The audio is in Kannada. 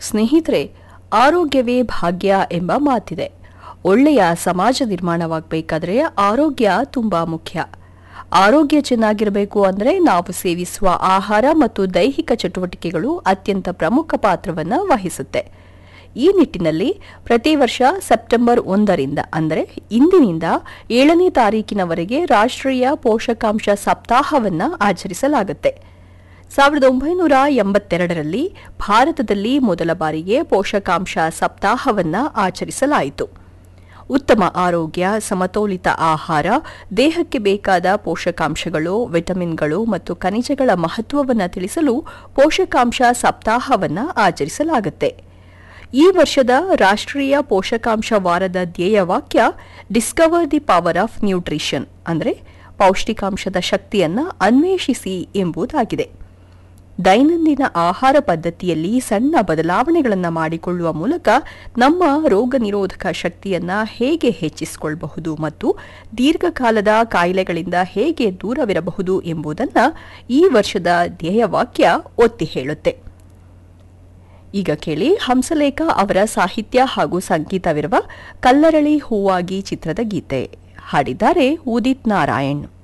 ಸ್ನೇಹಿತರೆ ಆರೋಗ್ಯವೇ ಭಾಗ್ಯ ಎಂಬ ಮಾತಿದೆ ಒಳ್ಳೆಯ ಸಮಾಜ ನಿರ್ಮಾಣವಾಗಬೇಕಾದ್ರೆ ಆರೋಗ್ಯ ತುಂಬಾ ಮುಖ್ಯ ಆರೋಗ್ಯ ಚೆನ್ನಾಗಿರಬೇಕು ಅಂದರೆ ನಾವು ಸೇವಿಸುವ ಆಹಾರ ಮತ್ತು ದೈಹಿಕ ಚಟುವಟಿಕೆಗಳು ಅತ್ಯಂತ ಪ್ರಮುಖ ಪಾತ್ರವನ್ನು ವಹಿಸುತ್ತೆ ಈ ನಿಟ್ಟಿನಲ್ಲಿ ಪ್ರತಿ ವರ್ಷ ಸೆಪ್ಟೆಂಬರ್ ಒಂದರಿಂದ ಅಂದರೆ ಇಂದಿನಿಂದ ಏಳನೇ ತಾರೀಕಿನವರೆಗೆ ರಾಷ್ಟ್ರೀಯ ಪೋಷಕಾಂಶ ಸಪ್ತಾಹವನ್ನು ಆಚರಿಸಲಾಗುತ್ತೆ ಸಾವಿರದ ಒಂಬೈನೂರ ಎಂಬತ್ತೆರಡರಲ್ಲಿ ಭಾರತದಲ್ಲಿ ಮೊದಲ ಬಾರಿಗೆ ಪೋಷಕಾಂಶ ಸಪ್ತಾಹವನ್ನು ಆಚರಿಸಲಾಯಿತು ಉತ್ತಮ ಆರೋಗ್ಯ ಸಮತೋಲಿತ ಆಹಾರ ದೇಹಕ್ಕೆ ಬೇಕಾದ ಪೋಷಕಾಂಶಗಳು ವಿಟಮಿನ್ಗಳು ಮತ್ತು ಖನಿಜಗಳ ಮಹತ್ವವನ್ನು ತಿಳಿಸಲು ಪೋಷಕಾಂಶ ಸಪ್ತಾಹವನ್ನು ಆಚರಿಸಲಾಗುತ್ತೆ ಈ ವರ್ಷದ ರಾಷ್ಟ್ರೀಯ ಪೋಷಕಾಂಶ ವಾರದ ಧ್ಯೇಯ ವಾಕ್ಯ discover the power of nutrition ಅಂದರೆ ಪೌಷ್ಟಿಕಾಂಶದ ಶಕ್ತಿಯನ್ನ ಅನ್ವೇಷಿಸಿ ಎಂಬುದಾಗಿದೆ ದೈನಂದಿನ ಆಹಾರ ಪದ್ಧತಿಯಲ್ಲಿ ಸಣ್ಣ ಬದಲಾವಣೆಗಳನ್ನು ಮಾಡಿಕೊಳ್ಳುವ ಮೂಲಕ ನಮ್ಮ ರೋಗ ನಿರೋಧಕ ಶಕ್ತಿಯನ್ನ ಹೇಗೆ ಹೆಚ್ಚಿಸಿಕೊಳ್ಳಬಹುದು ಮತ್ತು ದೀರ್ಘಕಾಲದ ಕಾಯಿಲೆಗಳಿಂದ ಹೇಗೆ ದೂರವಿರಬಹುದು ಎಂಬುದನ್ನು ಈ ವರ್ಷದ ಧ್ಯೇಯವಾಕ್ಯ ಒತ್ತಿ ಹೇಳುತ್ತೆ ಈಗ ಕೇಳಿ ಹಂಸಲೇಖ ಅವರ ಸಾಹಿತ್ಯ ಹಾಗೂ ಸಂಗೀತವಿರುವ ಕಲ್ಲರಳಿ ಹೂವಾಗಿ ಚಿತ್ರದ ಗೀತೆ ಹಾಡಿದ್ದಾರೆ ಉದಿತ್ ನಾರಾಯಣ್